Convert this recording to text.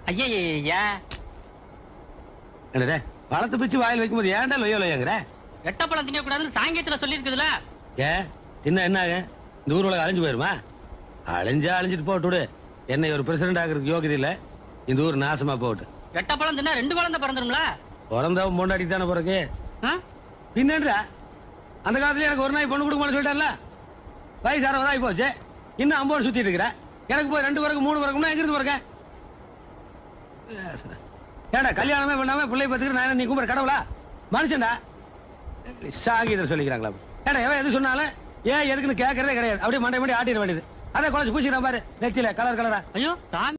ஐயா என்னடே பழத்தை பிச்சு வாயில் வைக்கும்போது ஏன்டா லொய்யோ லொய்யங்கிற எட்டப்பழம் தின்னக்கூடாதுன்னு சாங்கியத்துல சொல்லி இருக்குதுல ஏ தின்ன என்ன ஆகும் இந்த ஊர் உலகம் அழிஞ்சு போயிருமா அழிஞ்சா அழிஞ்சிட்டு போட்டு விடு என்னை ஒரு பிரசிடண்ட் ஆகிறதுக்கு யோகியது இல்ல இந்த ஊர் நாசமா போட்டு எட்டப்பழம் தின்னா ரெண்டு குழந்தை பிறந்துரும்ல பிறந்தவன் பொண்டாட்டி தானே பிறகு ஆ? பின்னன்றா அந்த காலத்துல எனக்கு ஒரு நாய் பொண்ணு கொடுக்க சொல்லிட்டார்ல வயசு அறுபது ஆகி போச்சு இன்னும் ஐம்பது சுத்திட்டு இருக்கிற எனக்கு போய் ரெண்டு பிறகு மூணு பிறகும்னா எங்கிருந்து பிறக்க ஏடா கல்யாணமே பண்ணாம பிள்ளை பத்துக்கு நான் என்ன நீ கும்பிட கடவுளா மனுஷன்டா சாகிதர் சொல்லிக்கிறாங்களா ஏடா எவன் எது சொன்னாலும் ஏன் எதுக்குன்னு கேட்கறதே கிடையாது அப்படியே மண்டை மண்டி ஆட்டிட வேண்டியது அதை குழச்சு பூச்சிக்கிறான் பாரு நெத்தியில கலர் கலரா ஐயோ சாமி